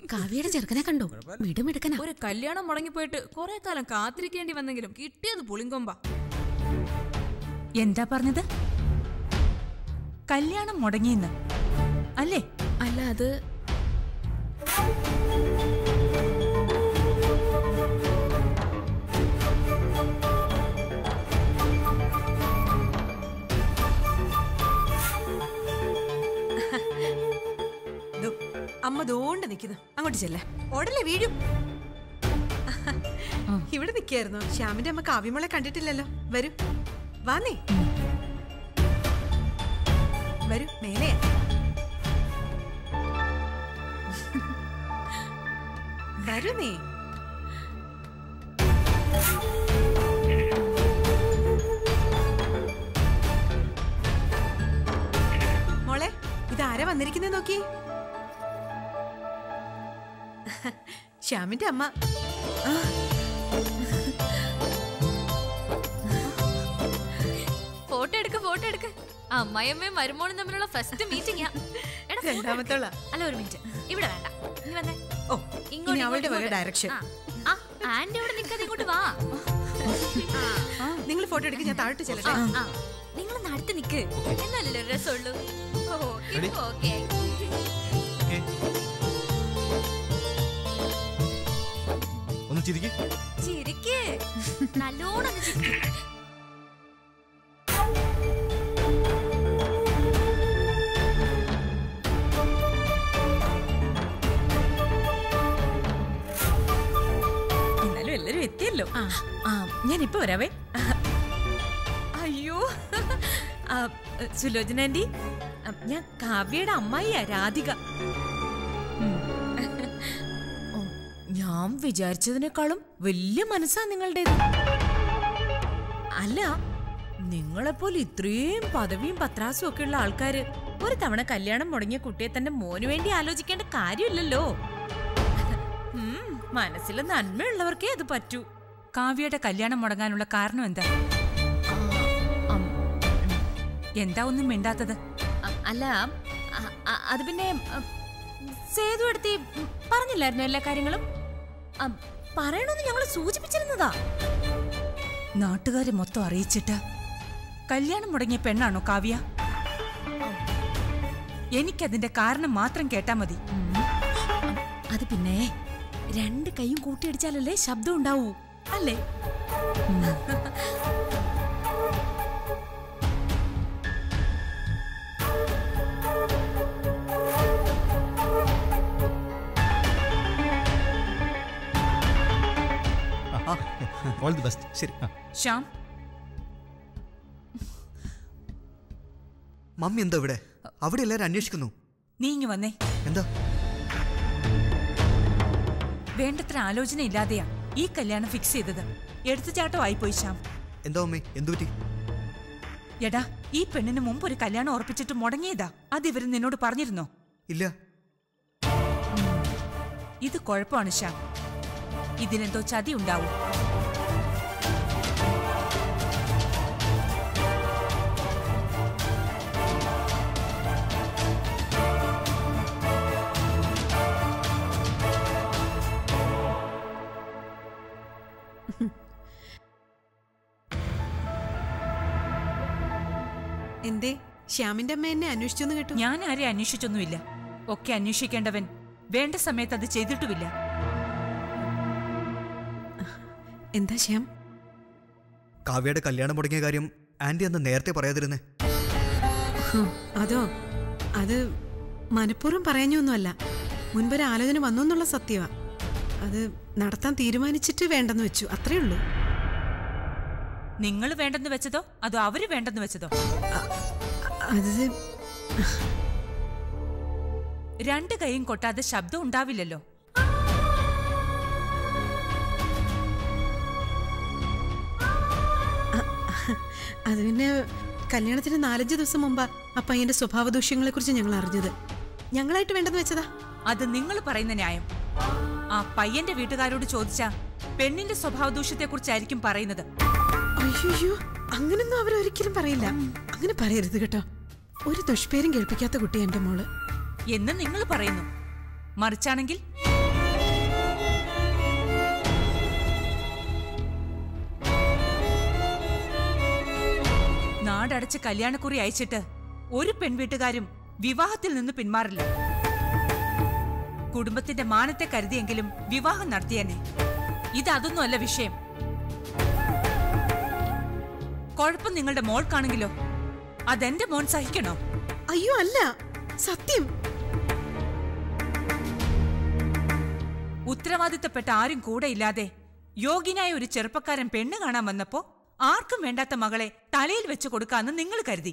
കാവ്യയുടെ ചെറുക്കനെ കണ്ടു മിടുമിടുക്കനാ ഒരു കല്യാണം മുടങ്ങിപ്പോയിട്ട് കുറെ കാലം കാത്തിരിക്കേണ്ടി വന്നെങ്കിലും കിട്ടിയത് പുളിങ്കൊമ്പ എന്താ പറഞ്ഞത് കല്യാണം മുടങ്ങിയെന്ന് അല്ലേ അല്ല അത് ദോ, അമ്മ ദോണ്ട് നിക്കുന്നു അങ്ങോട്ട് ചെല്ലേ ഓടല്ലേ വീഴും ഇവിടെ നിക്കായിരുന്നു ശ്യാമിന്റെ അമ്മ കാവ്യമോളെ കണ്ടിട്ടില്ലല്ലോ വരൂ വാ നീ വരൂ മേലെ വരൂ നീ മോളെ ഇതാരാ വന്നിരിക്കുന്നേ നോക്കി ശ്യാമിന്റെ അമ്മ ഫോട്ടോ എടുക്ക ഫോട്ടോ എടുക്ക അമ്മായിയമ്മയും മരുമോളും തമ്മിലുള്ള ഫസ്റ്റ് മീറ്റിംഗ് രണ്ടാമത്തോളാ അല്ല ഒരു മിനിറ്റ് ഇവിടെ വേണ്ട ഇനി വന്നേ ഓ ഇങ്ങോട്ട്, ഇനി അവളുടെ വക ഇങ്ങോട്ട്. ഡയറക്ഷൻ ആ, ആ ആന്റി ഇവിടെ നിൽക്കാതെ ഇങ്ങോട്ട് വാ നിങ്ങൾ ഫോട്ടോ എടുക്ക് ഞാൻ താഴോട്ട് ചെല്ലട്ടെ ആ നിങ്ങൾ അടുത്ത് നിക്ക് എന്നല്ലേ രസമുള്ളൂ ഓ ഇപ്പൊ ഓക്കെ ഒന്ന് ചിരിക്ക് ചിരിക്ക് നല്ലോണം ഒന്ന് ചിരിക്ക്. എന്നാലും എല്ലാരും എത്തിയല്ലോ ആ ഞാൻ ഇപ്പൊ വരാവേ അയ്യോ ആ, സുലോചന ആന്റി ആ, ഞാൻ കാവ്യയുടെ അമ്മായിയാ രാധിക ഉം. ഓ, ഞാൻ വിചാരിച്ചതിനേക്കാളും വലിയ മനസ്സാ നിങ്ങളുടേത് അല്ല നിങ്ങളെപ്പോലെ ഇത്രയും പദവിയും പത്രാസും ഒക്കെ ഉള്ള ആൾക്കാര് ഒരു തവണ കല്യാണം മുടങ്ങിയ കുട്ടിയെ തന്നെ മോന് വേണ്ടി ആലോചിക്കേണ്ട കാര്യമില്ലല്ലോ ഉം, മനസ്സിൽ നന്മയുള്ളവർക്കേ അത് പറ്റൂ കാവ്യയുടെ കല്യാണം മുടങ്ങാനുള്ള കാരണം എന്താ അം, എന്താ ഒന്നും മിണ്ടാത്തത് അ- അല്ല അ- അ- അത് പിന്നെ അ, സേതു എടുത്തി പറഞ്ഞില്ലായിരുന്നു എല്ലാ കാര്യങ്ങളും അ, പറയണമെന്ന് ഞങ്ങൾ സൂചിപ്പിച്ചിരുന്നതാ നാട്ടുകാരെ മൊത്തം അറിയിച്ചിട്ട് കല്യാണം മുടങ്ങിയ പെണ്ണാണോ കാവ്യ എനിക്കതിന്റെ കാരണം മാത്രം കേട്ടാ മതി അത് പിന്നെ രണ്ട് കൈയും കൂട്ടിയടിച്ചാലല്ലേ ശബ്ദം ഉണ്ടാവൂ അല്ലേ ഓൾ ദി ബെസ്റ്റ് ശരി ആ. ശ്യാം മമ്മി എന്താ ഇവിടെ അവിടെ എല്ലാരും അന്വേഷിക്കുന്നു നീ ഇങ്ങ് വന്നേ എന്താ വേണ്ടത്ര ആലോചന ഇല്ലാതെയാ ഈ കല്യാണം ഫിക്സ് ചെയ്തത് എടുത്തുചാട്ടമായി പോയി ശ്യാം എന്താ മമ്മി എന്തു പറ്റി എടാ ഈ പെണ്ണിന് മുമ്പ് ഒരു കല്യാണം ഉറപ്പിച്ചിട്ട് മുടങ്ങിയതാ അത് ഇവര് നിന്നോട് പറഞ്ഞിരുന്നോ ഇല്ല ഇത് കുഴപ്പമാണ് ശ്യാം ഇതിനെന്തോ ചതി ഉണ്ടാവും എന്തേ ശ്യാമിന്റെ അമ്മ എന്നെ അന്വേഷിച്ചു കേട്ടു ഞാൻ ആരെ അന്വേഷിച്ചൊന്നുമില്ല ഒക്കെ അന്വേഷിക്കേണ്ടവൻ വേണ്ട സമയത്ത് അത് ചെയ്തിട്ടുമില്ല എന്താ ശ്യാം കാവ്യയുടെ കല്യാണം മുടങ്ങിയ കാര്യം ആന്റി അന്ന് നേരത്തെ പറയാതിരുന്നേ ഹും, അതോ അത് മനഃപൂർവ്വം പറയാഞ്ഞൊന്നുമല്ല മുൻപൊരു ആലോചന വന്നു എന്നുള്ള സത്യമാ അത് നടത്താൻ തീരുമാനിച്ചിട്ട് വേണ്ടെന്ന് വെച്ചു അത്രേ ഉള്ളൂ നിങ്ങൾ വേണ്ടെന്ന് വെച്ചതോ അതോ അവര് വേണ്ടെന്ന് വെച്ചതോ അത് രണ്ട് കൈയും കൊട്ടാതെ ശബ്ദം ഉണ്ടാവില്ലല്ലോ അത് പിന്നെ കല്യാണത്തിന് നാലഞ്ച് ദിവസം മുമ്പാ ആ പയ്യന്റെ സ്വഭാവ ദൂഷ്യങ്ങളെ കുറിച്ച് ഞങ്ങൾ അറിഞ്ഞത് ഞങ്ങളായിട്ട് വേണ്ടെന്ന് വെച്ചതാ അത് നിങ്ങൾ പറയുന്ന ന്യായം ആ പയ്യന്റെ വീട്ടുകാരോട് ചോദിച്ചാ പെണ്ണിന്റെ സ്വഭാവ ദൂഷ്യത്തെക്കുറിച്ചായിരിക്കും പറയുന്നത് അയ്യോ അങ്ങനൊന്നും അവരൊരിക്കലും പറയില്ല അങ്ങനെ പറയരുത് കേട്ടോ ഒരു ദുഷ്പേരും കേൾപ്പിക്കാത്ത കുട്ടി എന്റെ മോള് എന്ന് നിങ്ങൾ പറയുന്നു മറിച്ചാണെങ്കിൽ കാടടച്ച് കല്യാണക്കുറി അയച്ചിട്ട് ഒരു പെൺവീട്ടുകാരും വിവാഹത്തിൽ നിന്ന് പിന്മാറില്ല കുടുംബത്തിന്റെ മാനത്തെ കരുതിയെങ്കിലും വിവാഹം നടത്തിയനെ ഇതൊന്നുമല്ല വിഷയം കുഴപ്പം നിങ്ങളുടെ മോൾക്കാണെങ്കിലോ അതെന്റെ മോൻ സഹിക്കണോ അയ്യോ അല്ല സത്യം ഉത്തരവാദിത്തപ്പെട്ട ആരും കൂടെ ഇല്ലാതെ യോഗ്യനായ ഒരു ചെറുപ്പക്കാരൻ പെണ്ണ് കാണാൻ വന്നപ്പോ ആർക്കും വേണ്ടാത്ത മകളെ തലയിൽ വെച്ച് കൊടുക്കാന്ന് നിങ്ങൾ കരുതി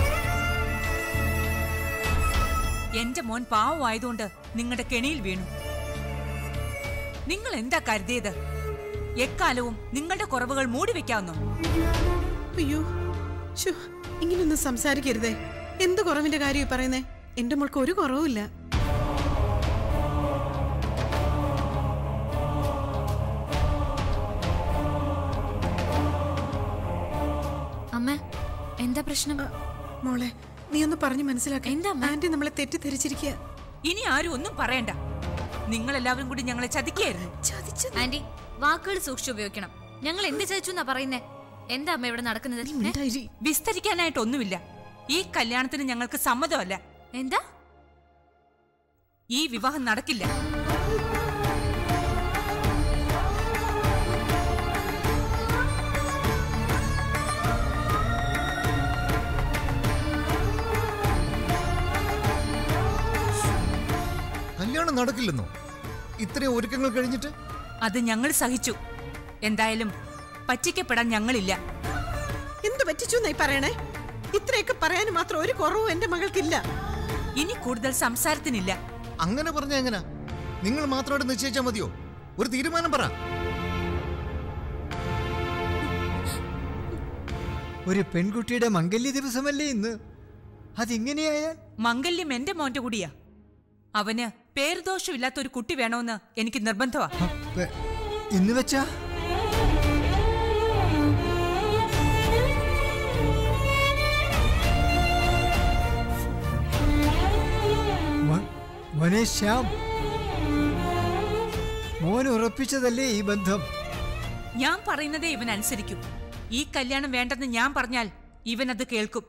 എന്റെ മോൻ പാവമായതുകൊണ്ട് നിങ്ങളുടെ കെണിയിൽ വീണു നിങ്ങൾ എന്താ കരുതിയത് എക്കാലവും നിങ്ങളുടെ കുറവുകൾ മൂടി വെക്കാവുന്നോ അയ്യോ ശോ ഇങ്ങനൊന്നും സംസാരിക്കരുതേ എന്ത് കുറവിന്റെ കാര്യം പറയുന്നേ എന്റെ മോൾക്ക് ഒരു കുറവുമില്ല അമ്മ എന്താ പ്രശ്നം അ, മോളെ നീ ഒന്ന് പറഞ്ഞു മനസ്സിലാക്ക എന്താ അമ്മ? ആന്റി നമ്മളെ തെറ്റിദ്ധരിച്ചിരിക്കുക ഇനി ആരും ഒന്നും പറയണ്ട നിങ്ങൾ എല്ലാവരും കൂടി ഞങ്ങളെ ചതിക്കായിരുന്നു ചതിച്ചു ആന്റി വാക്കുകൾ സൂക്ഷിച്ചു ഉപയോഗിക്കണം ഞങ്ങൾ എന്ത് ചതിച്ചു എന്നാ പറയുന്നേ എന്താ അമ്മ ഇവിടെ നടക്കുന്നത് ഏ? മിണ്ടായിരി. വിസ്തരിക്കാനായിട്ടൊന്നുമില്ല ഈ കല്യാണത്തിന് ഞങ്ങൾക്ക് സമ്മതമല്ല എന്താ ഈ വിവാഹം നടക്കില്ല കല്യാണം നടക്കില്ലെന്നോ ഇത്രയും ഒരുക്കങ്ങൾ കഴിഞ്ഞിട്ട് അത് ഞങ്ങൾ സഹിച്ചു എന്തായാലും പറ്റിക്കപ്പെടാൻ ഞങ്ങളില്ല എന്ത് പറ്റിച്ചു എന്നായി പറയണേ ഇത്രയൊക്കെ പറയാൻ മാത്രം ഒരു കുറവും എന്റെ മകൾക്കില്ല ഇനി കൂടുതൽ സംസാരത്തിനില്ല അങ്ങനെ പറഞ്ഞ എങ്ങനാ നിങ്ങൾ മാത്രമായിട്ട് നിശ്ചയിച്ചാൽ മതിയോ ഒരു തീരുമാനം പറ ഒരു പെൺകുട്ടിയുടെ മംഗല്യ ദിവസമല്ലേ ഇന്ന് അതിങ്ങനെയായാൽ മംഗല്യം എന്റെ മോന്റെ കൂടിയാ അവന് പേരുദോഷമില്ലാത്ത ഒരു കുട്ടി വേണമെന്ന് എനിക്ക് നിർബന്ധമാ പെ- ഇന്ന് വെച്ചാ മോ- മോനെ ശ്യാം മോൻ ഉറപ്പിച്ചതല്ലേ ഈ ബന്ധം ഞാൻ പറയുന്നതേ ഇവൻ അനുസരിക്കും ഈ കല്യാണം വേണ്ടെന്ന് ഞാൻ പറഞ്ഞാൽ ഇവൻ അത് കേൾക്കും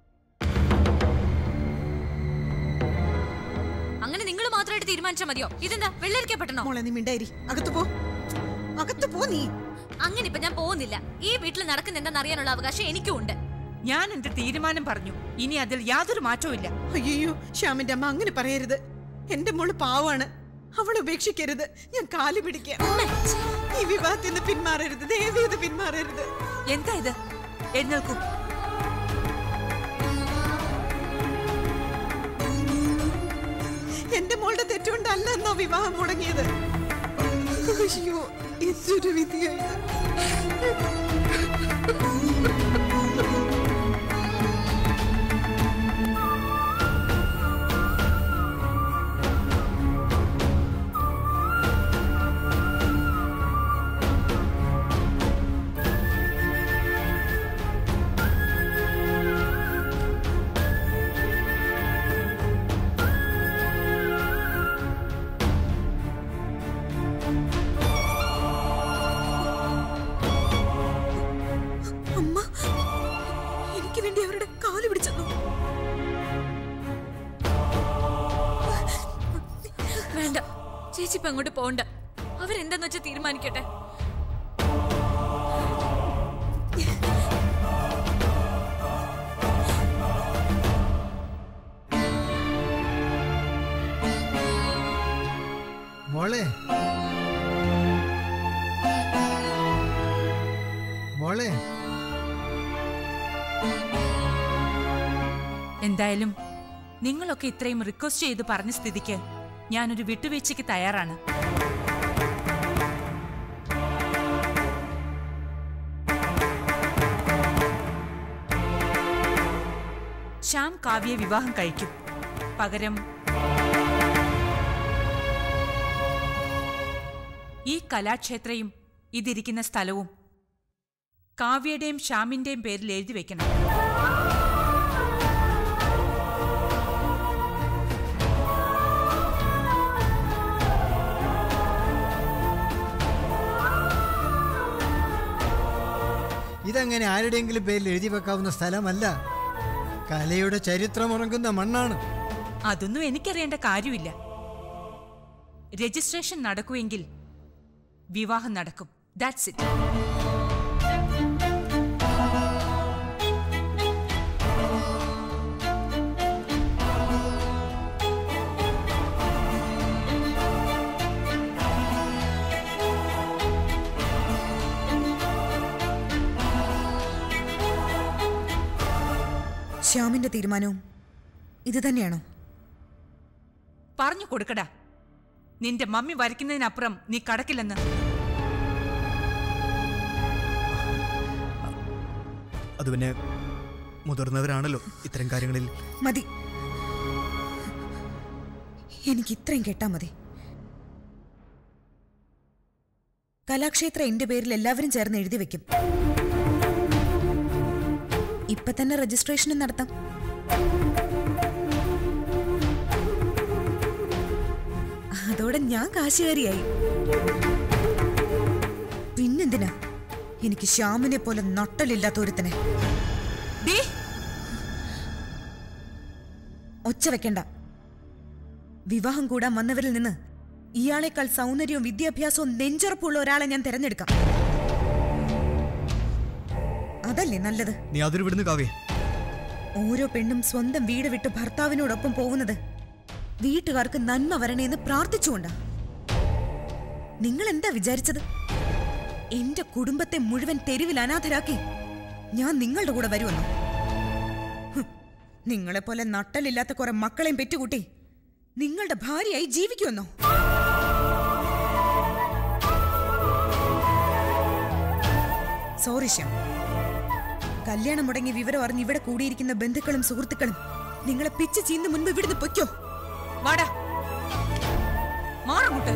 അങ്ങനെ നിങ്ങൾ മാത്രമായിട്ട് തീരുമാനിച്ചാൽ മതിയോ ഇതെന്താ വെള്ളരിക്കപ്പെട്ടണോ മോളെ നീ മിണ്ടായിരി അകത്ത് പോ അകത്ത് പോ നീ അങ്ങനെ ഇപ്പൊ ഞാൻ പോകുന്നില്ല ഈ വീട്ടിൽ നടക്കുന്ന എന്താണെന്ന് അറിയാനുള്ള അവകാശം എനിക്കും ഉണ്ട് ഞാൻ എന്റെ തീരുമാനം പറഞ്ഞു ഇനി അതിൽ യാതൊരു മാറ്റവും ഇല്ല അയ്യോ ശ്യാമിന്റെ അമ്മ അങ്ങനെ പറയരുത് എന്റെ മോള് പാവാണ് അവളെ ഉപേക്ഷിക്കരുത് ഞാൻ കാല് പിടിക്കാം ഈ വിവാഹത്തിൽ നിന്ന് പിന്മാറരുത് ദേവി ഇത് പിന്മാറരുത് എന്താ ഇത് എഴുന്നേൽക്കൂ എന്റെ മോളുടെ തെറ്റുകൊണ്ടല്ല എന്നോ വിവാഹം മുടങ്ങിയത് അയ്യോ എന്തൊരു വിധിയായത് അമ്മ എനിക്ക് വേണ്ടി അവരുടെ കാല് പിടിച്ചെന്നു വേണ്ട ചേച്ചി ഇപ്പൊ അങ്ങോട്ട് പോണ്ട അവരെന്താന്ന് വെച്ചാൽ തീരുമാനിക്കട്ടെ മോളെ മോളെ എന്തായാലും നിങ്ങളൊക്കെ ഇത്രയും റിക്വസ്റ്റ് ചെയ്ത് പറഞ്ഞ സ്ഥിതിക്ക് ഞാനൊരു വിട്ടുവീഴ്ചയ്ക്ക് തയ്യാറാണ് ശ്യാം കാവ്യെ വിവാഹം കഴിക്കും പകരം ഈ കലാക്ഷേത്രയും ഇതിരിക്കുന്ന സ്ഥലവും കാവ്യയുടെയും ശ്യാമിന്റെയും പേരിൽ എഴുതി വെക്കണം ഇതങ്ങനെ ആരുടെയെങ്കിലും പേരിൽ എഴുതി വെക്കാവുന്ന സ്ഥലമല്ല കലയുടെ ചരിത്രമുറങ്ങുന്ന മണ്ണാണ് അതൊന്നും എനിക്കറിയേണ്ട കാര്യമില്ല രജിസ്ട്രേഷൻ നടക്കുമെങ്കിൽ വിവാഹം നടക്കും ദാറ്റ്സ് ഇറ്റ് ശ്യാമിന്റെ തീരുമാനവും ഇത് തന്നെയാണോ പറഞ്ഞു കൊടുക്കടാ നിന്റെ മമ്മി വരയ്ക്കുന്നതിനപ്പുറം നീ കടക്കില്ലെന്ന് അത് പിന്നെ മുതിർന്നവരാണല്ലോ ഇത്തരം കാര്യങ്ങളിൽ മതി എനിക്ക് ഇത്രയും കേട്ടാ മതി കലാക്ഷേത്ര എന്റെ പേരിൽ എല്ലാവരും ചേർന്ന് എഴുതി വെക്കും ഇപ്പൊ തന്നെ രജിസ്ട്രേഷനും നടത്താം അതോടെ ഞാൻ കാശുകാരിയായി പിന്നെന്തിനാ എനിക്ക് ശ്യാമിനെ പോലെ നട്ടലില്ലാത്ത ഒരുത്തനെ ഡീ ഒച്ച വെക്കണ്ട വിവാഹം കൂടാൻ വന്നവരിൽ നിന്ന് ഇയാളെക്കാൾ സൗന്ദര്യവും വിദ്യാഭ്യാസവും നെഞ്ചുറപ്പുള്ള ഒരാളെ ഞാൻ തിരഞ്ഞെടുക്കാം അതല്ലേ നല്ലത് നീ അതിൽ വിടുന്നു കാവ്യ ഓരോ പെണ്ണും സ്വന്തം വീട് വിട്ട് ഭർത്താവിനോടൊപ്പം പോകുന്നത് വീട്ടുകാർക്ക് നന്മ വരണേന്ന് പ്രാർത്ഥിച്ചുകൊണ്ടാ നിങ്ങൾ എന്താ വിചാരിച്ചത് എന്റെ കുടുംബത്തെ മുഴുവൻ തെരുവിൽ അനാഥരാക്കി ഞാൻ നിങ്ങളുടെ കൂടെ വരുമെന്നോ ഹും, നിങ്ങളെപ്പോലെ നട്ടലില്ലാത്ത കുറെ മക്കളെയും പെറ്റുകൂട്ടി നിങ്ങളുടെ ഭാര്യയായി ജീവിക്കുമെന്നോ സോറി ശ്യാം കല്യാണം മുടങ്ങി വിവരം അറിഞ്ഞ് ഇവിടെ കൂടിയിരിക്കുന്ന ബന്ധുക്കളും സുഹൃത്തുക്കളും നിങ്ങളെ പിച്ച് ചീന്ന് മുൻപ് ഇവിടുന്ന് പൊയ്ക്കോ വാടാ മാറങ്ങോട്ട്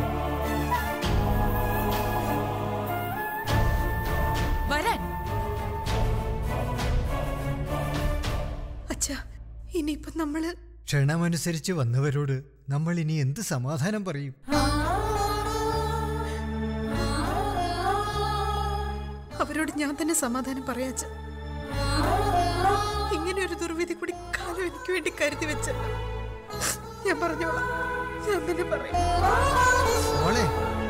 വരാൻ അച്ഛാ ഇനിയിപ്പം നമ്മള് ക്ഷണമനുസരിച്ച് വന്നവരോട് നമ്മൾ ഇനി എന്ത് സമാധാനം പറയും അവരോട് ഞാൻ തന്നെ സമാധാനം പറയാച്ച ഇങ്ങനെ ഒരു ദുർവിധി കൂടി കാലം എനിക്ക് വേണ്ടി കരുതി വെച്ചല്ലോ ഞാൻ പറഞ്ഞോളാം ഞാൻ തന്നെ പറയും മോളെ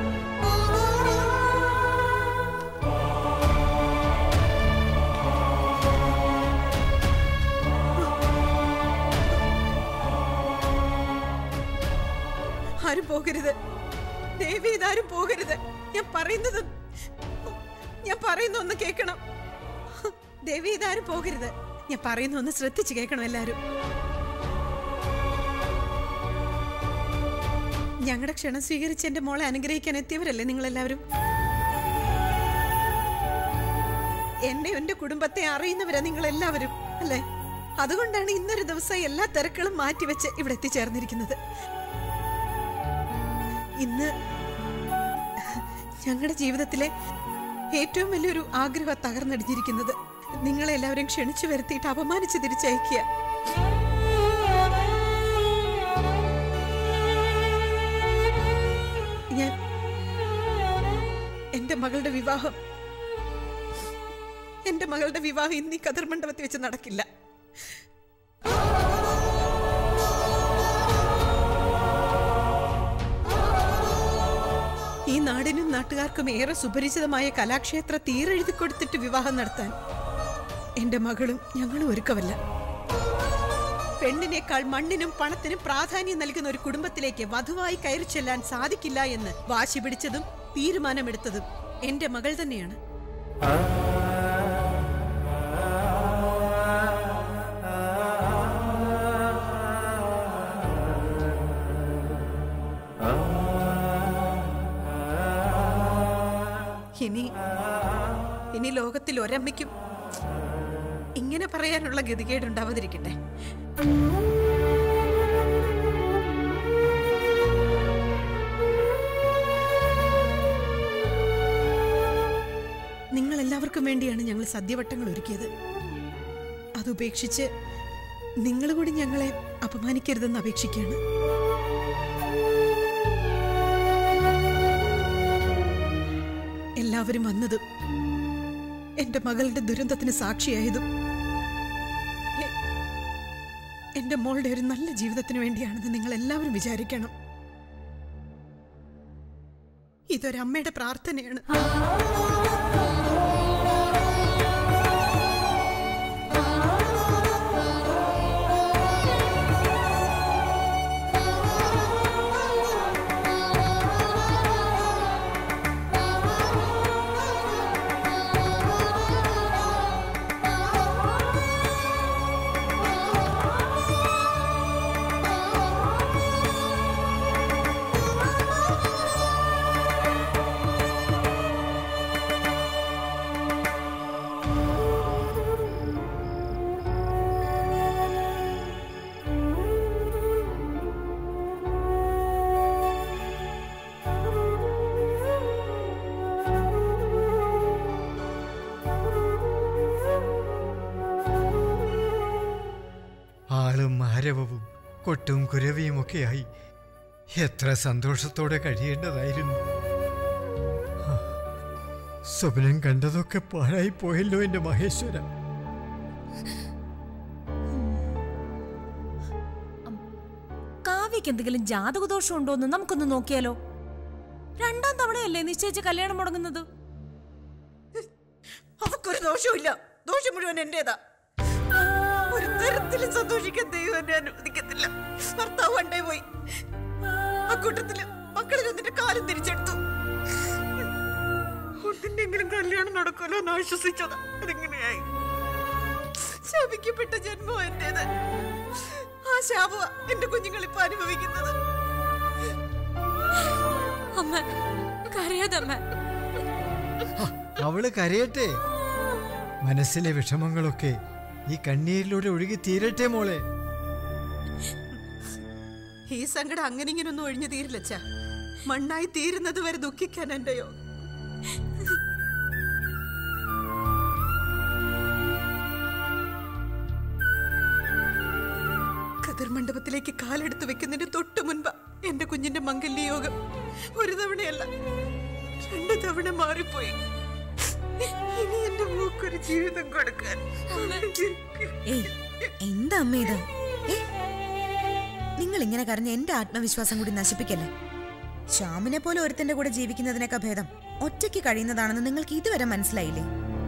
ആരും പോകരുത് ദേവി ഇതാരും പോകരുത് ഞാൻ പറയുന്നത് ഞാൻ പറയുന്ന ഒന്ന് കേൾക്കണം ദേവി ഇതാരും പോകരുത് ഞാൻ പറയുന്ന ഒന്ന് ശ്രദ്ധിച്ച് കേൾക്കണം എല്ലാരും ഞങ്ങളുടെ ക്ഷണം സ്വീകരിച്ച് എന്റെ മോളെ അനുഗ്രഹിക്കാൻ എത്തിയവരല്ലേ നിങ്ങൾ എല്ലാവരും എന്നെ എന്റെ കുടുംബത്തെ അറിയുന്നവരാ നിങ്ങൾ എല്ലാവരും അല്ലേ അതുകൊണ്ടാണ് ഇന്നൊരു ദിവസം എല്ലാ തിരക്കുകളും മാറ്റിവെച്ച് ഇവിടെ എത്തിച്ചേർന്നിരിക്കുന്നത് ഇന്ന് ഞങ്ങളുടെ ജീവിതത്തിലെ ഏറ്റവും വലിയൊരു ആഗ്രഹം തകർന്നടിഞ്ഞിരിക്കുന്നത് നിങ്ങളെ എല്ലാവരും ക്ഷണിച്ചു വരുത്തിയിട്ട് അപമാനിച്ച് തിരിച്ചയക്കുക ഞാൻ എന്റെ മകളുടെ വിവാഹം എന്റെ മകളുടെ വിവാഹം ഇന്ന് ഈ കതിർ മണ്ഡപത്തിൽ വെച്ച് നടക്കില്ല ഈ നാടിനും നാട്ടുകാർക്കും ഏറെ സുപരിചിതമായ കലാക്ഷേത്ര തീരെഴുതി കൊടുത്തിട്ട് വിവാഹം നടത്താൻ എന്റെ മകളും ഞങ്ങളും ഒരുക്കമല്ല പെണ്ണിനേക്കാൾ മണ്ണിനും പണത്തിനും പ്രാധാന്യം നൽകുന്ന ഒരു കുടുംബത്തിലേക്ക് വധുവായി കയറി ചെല്ലാൻ സാധിക്കില്ല എന്ന് വാശി പിടിച്ചതും തീരുമാനമെടുത്തതും എന്റെ മകൾ തന്നെയാണ് ഇനി ഇനി ലോകത്തിൽ ഒരമ്മയ്ക്കും ഇങ്ങനെ പറയാനുള്ള ഗതികേടുണ്ടാവാതിരിക്കട്ടെ നിങ്ങൾ എല്ലാവർക്കും വേണ്ടിയാണ് ഞങ്ങൾ സദ്യവട്ടങ്ങൾ ഒരുക്കിയത് അതുപേക്ഷിച്ച് നിങ്ങൾ കൂടി ഞങ്ങളെ അപമാനിക്കരുതെന്ന് അപേക്ഷിക്കുകയാണ് എല്ലാവരും വന്നതും എന്റെ മകളുടെ ദുരന്തത്തിന് സാക്ഷിയായതും എ- എന്റെ മോളുടെ ഒരു നല്ല ജീവിതത്തിന് വേണ്ടിയാണെന്ന് നിങ്ങൾ എല്ലാവരും വിചാരിക്കണം ഇതൊരമ്മയുടെ പ്രാർത്ഥനയാണ് ആളും ആരവവും കൊട്ടും കുരവിയും ഒക്കെയായി എത്ര സന്തോഷത്തോടെ കഴിയേണ്ടതായിരുന്നു ആ, സ്വപ്നം കണ്ടതൊക്കെ പാഴായി പോയല്ലോ എന്റെ മഹേശ്വര കാവ്യക്ക് എന്തെങ്കിലും ജാതകദോഷം ഉണ്ടോ എന്ന് നമുക്കൊന്ന് നോക്കിയാലോ രണ്ടാം തവണയല്ലേ നിശ്ചയിച്ച് കല്യാണം മുടങ്ങുന്നത് അവക്കൊരു ദോഷമില്ല ദോഷം മുഴുവൻ എന്റേതാ ഒരു തരത്തിലും സന്തോഷിക്കാൻ ദൈവം എന്നെ അനുവദിക്കത്തില്ല ഭർത്താവ് വണ്ടേ പോയി ആ കൂട്ടത്തില് മക്കളിൽ ഒന്നിന്റെ കാലം തിരിച്ചെടുത്തു ഒന്നിന്റെങ്കിലും കല്യാണം നടക്കുമല്ലോ എന്ന് ആശ്വസിച്ചതാ അതിങ്ങനെയായി ശപിക്കപ്പെട്ട ജന്മം എന്റേത് ആ ശാപ എന്റെ കുഞ്ഞുങ്ങൾ ഇപ്പൊ അനുഭവിക്കുന്നത് അമ്മ കരയാതമ്മ അവള് കരയട്ടെ മനസ്സിലെ വിഷമങ്ങളൊക്കെ ഈ കണ്ണീരിലൂടെ ഒഴുകി തീരട്ടെ മോളെ ഈ സങ്കടം അങ്ങനെ ഇങ്ങനൊന്നും ഒഴിഞ്ഞു തീരില്ലച്ച മണ്ണായി തീരുന്നത് വരെ ദുഃഖിക്കാൻ എന്റെയോ കതിർ മണ്ഡപത്തിലേക്ക് കാലെടുത്ത് വെക്കുന്നതിന് തൊട്ടു മുൻപ് എന്റെ കുഞ്ഞിന്റെ മംഗല്യ യോഗം ഒരു തവണയല്ല രണ്ടു തവണ മാറിപ്പോയി ഇനി എന്റെ മൂക്കൊരു ജീവിതം കൊടുക്കാൻ ഏയ് എന്താ അമ്മ ഇത് ഏ? നിങ്ങൾ ഇങ്ങനെ കരഞ്ഞ എന്റെ ആത്മവിശ്വാസം കൂടി നശിപ്പിക്കല്ലേ ശ്യാമിനെ പോലെ ഒരുത്തന്റെ കൂടെ ജീവിക്കുന്നതിനൊക്കെ ഭേദം ഒറ്റയ്ക്ക് കഴിയുന്നതാണെന്ന് നിങ്ങൾക്ക് ഇതുവരെ മനസ്സിലായില്ലേ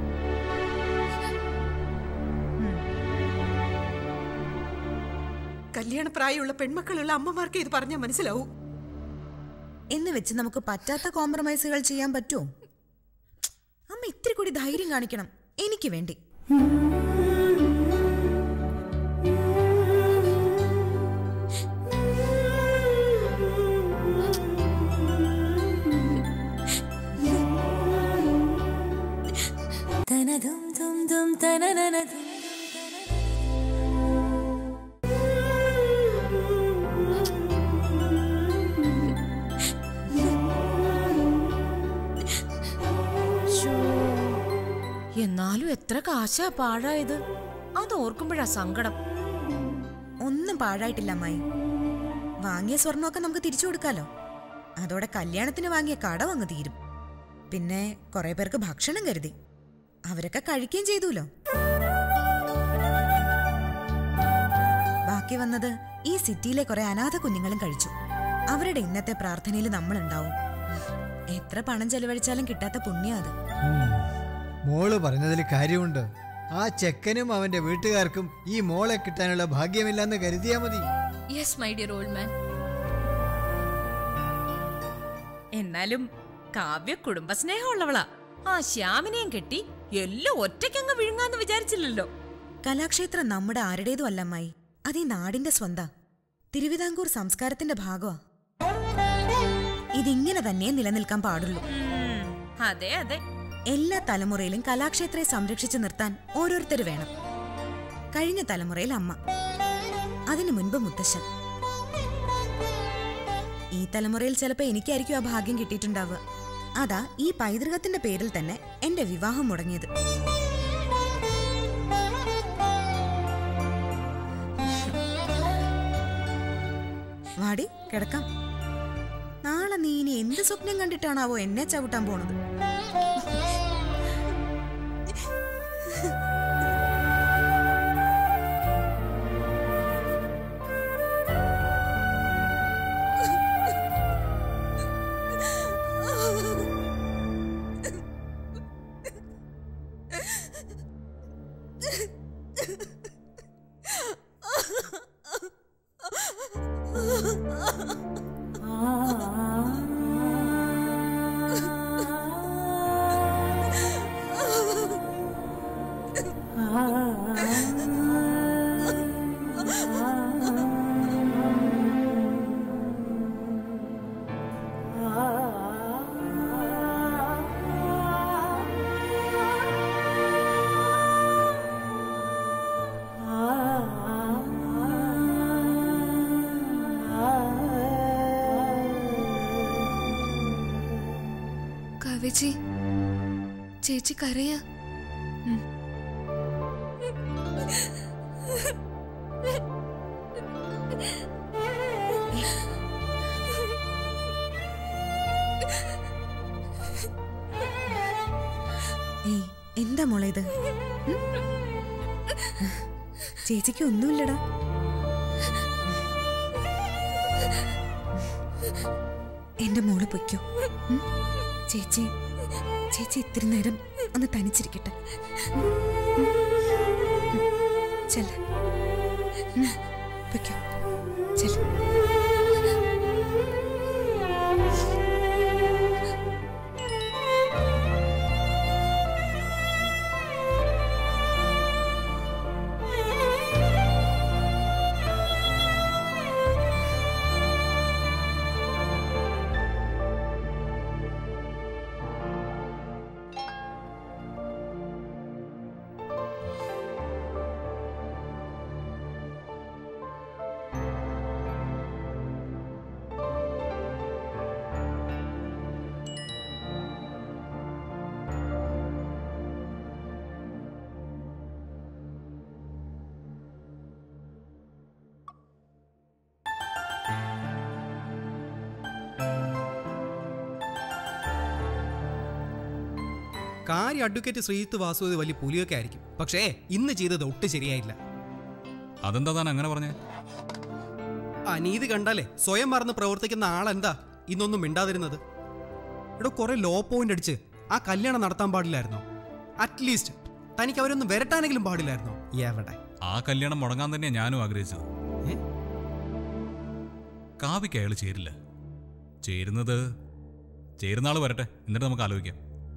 കല്യാണ പ്രായമുള്ള പെൺമക്കളുള്ള അമ്മമാർക്ക് ഇത് പറഞ്ഞാൽ മനസ്സിലാവൂ എന്ന് വെച്ച് നമുക്ക് പറ്റാത്ത കോംപ്രമൈസുകൾ ചെയ്യാൻ പറ്റുമോ അമ്മ ഇത്തിരി കൂടി ധൈര്യം കാണിക്കണം എനിക്ക് വേണ്ടി എന്നാലും എത്ര കാശാ പാഴായത് അത് ഓർക്കുമ്പോഴാ സങ്കടം ഒന്നും പാഴായിട്ടില്ല അമ്മായി വാങ്ങിയ സ്വർണ്ണമൊക്കെ നമുക്ക് തിരിച്ചു കൊടുക്കാലോ അതോടെ കല്യാണത്തിന് വാങ്ങിയ കടം അങ്ങ് തീരും പിന്നെ കുറെ പേർക്ക് ഭക്ഷണം കരുതി അവരൊക്കെ കഴിക്കുകയും ചെയ്തുല്ലോ ബാക്കി വന്നത് ഈ സിറ്റിയിലെ കുറെ അനാഥ കുഞ്ഞുങ്ങളും കഴിച്ചു അവരുടെ ഇന്നത്തെ പ്രാർത്ഥനയിൽ നമ്മളുണ്ടാവും എത്ര പണം ചെലവഴിച്ചാലും കിട്ടാത്ത പുണ്യം അത് ഉം. മോള് പറഞ്ഞതിൽ കാര്യമുണ്ട് ആ ചെക്കനും അവന്റെ വീട്ടുകാർക്കും ഈ മോളെ കിട്ടാനുള്ള ഭാഗ്യമില്ലെന്ന് കരുതിയാ മതി yes my dear old man എന്നാലും കാവ്യ കുടുംബസ്നേഹമുള്ളവളാ ആ ശ്യാമിനെയും കെട്ടി എല്ലാം ഒറ്റയ്ക്കങ്ങ് വിഴുങ്ങാന്ന് വിചാരിച്ചില്ലല്ലോ കലാക്ഷേത്രം നമ്മുടെ ആരുടേതും അല്ല അമ്മായി അത് ഈ നാടിന്റെ സ്വന്താ തിരുവിതാംകൂർ സംസ്കാരത്തിന്റെ ഭാഗമാ ഇതിങ്ങനെ തന്നെ നിലനിൽക്കാൻ പാടുള്ളൂ ഉം, അതെ അതെ എല്ലാ തലമുറയിലും കലാക്ഷേത്രയെ സംരക്ഷിച്ചു നിർത്താൻ ഓരോരുത്തർ വേണം കഴിഞ്ഞ തലമുറയിൽ അമ്മ അതിനു മുൻപ് മുത്തശ്ശൻ ഈ തലമുറയിൽ ചിലപ്പോ എനിക്കായിരിക്കും ആ ഭാഗ്യം കിട്ടിയിട്ടുണ്ടാവുക അതാ ഈ പൈതൃകത്തിന്റെ പേരിൽ തന്നെ എന്റെ വിവാഹം മുടങ്ങിയത് വാടി കിടക്കാം നാളെ നീ ഇനി എന്ത് സ്വപ്നം കണ്ടിട്ടാണാവോ എന്നെ ചവിട്ടാൻ പോണത് കാവേച്ചി ചേച്ചി കരയാ ഏയ് എന്താ മോളെ ഇത് ഉം? ചേച്ചിക്ക് ഒന്നുമില്ലടാ എന്റെ മോള് പൊയ്ക്കോ ഉം? ചേച്ചി ചേച്ചി ഇത്തിരി നേരം ഒന്ന് തനിച്ചിരിക്കട്ടെ ഉം? ഉം. ചെല്ല് ഉം. പൊയ്ക്കോ ചെല്ല് കാര്യം അഡ്വക്കേറ്റ് ശ്രീജിത്ത് വാസുദേവ് വലിയ പുലിയൊക്കെ ആയിരിക്കും പക്ഷേ ഇന്ന് ചെയ്തത് ഒട്ടും ശരിയായില്ല അതെന്താ താൻ അങ്ങനെ പറഞ്ഞേ അനീതി കണ്ടാലേ സ്വയം മറന്ന് പ്രവർത്തിക്കുന്ന ആളെന്താ ഇന്നൊന്നും മിണ്ടാതിരുന്നത് ഇവിടെ കുറെ ലോ പോയിന്റ് അടിച്ച് ആ കല്യാണം നടത്താൻ പാടില്ലായിരുന്നോ അറ്റ്ലീസ്റ്റ് തനിക്ക് അവരൊന്നും വരട്ടാനെങ്കിലും പാടില്ലായിരുന്നോ എവിടെ ആ കല്യാണം മുടങ്ങാൻ തന്നെയാ ഞാനും ആഗ്രഹിച്ചത് കാവ്യക്ക് അയാൾ ചേരില്ല ചേരുന്നത് ചേരുന്ന ആള് വരട്ടെ എന്നിട്ട് നമുക്ക് ആലോചിക്കാം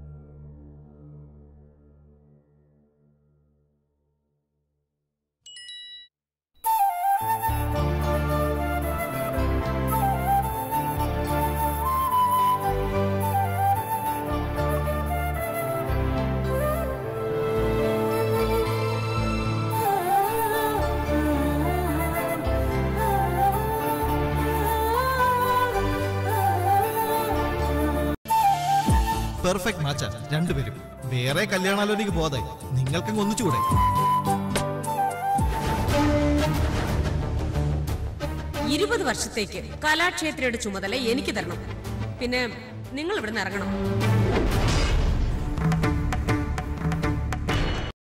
പെർഫെക്റ്റ് മാച്ചാ രണ്ടുപേരും വേറെ കല്യാണാലോചനയ്ക്ക് പോകാതായി നിങ്ങൾക്കങ്ങ് ഒന്നിച്ചുകൂടെ ഇരുപത് വർഷത്തേക്ക് കലാക്ഷേത്രയുടെ ചുമതല എനിക്ക് തരണം പിന്നെ നിങ്ങൾ ഇവിടുന്ന് ഇറങ്ങണം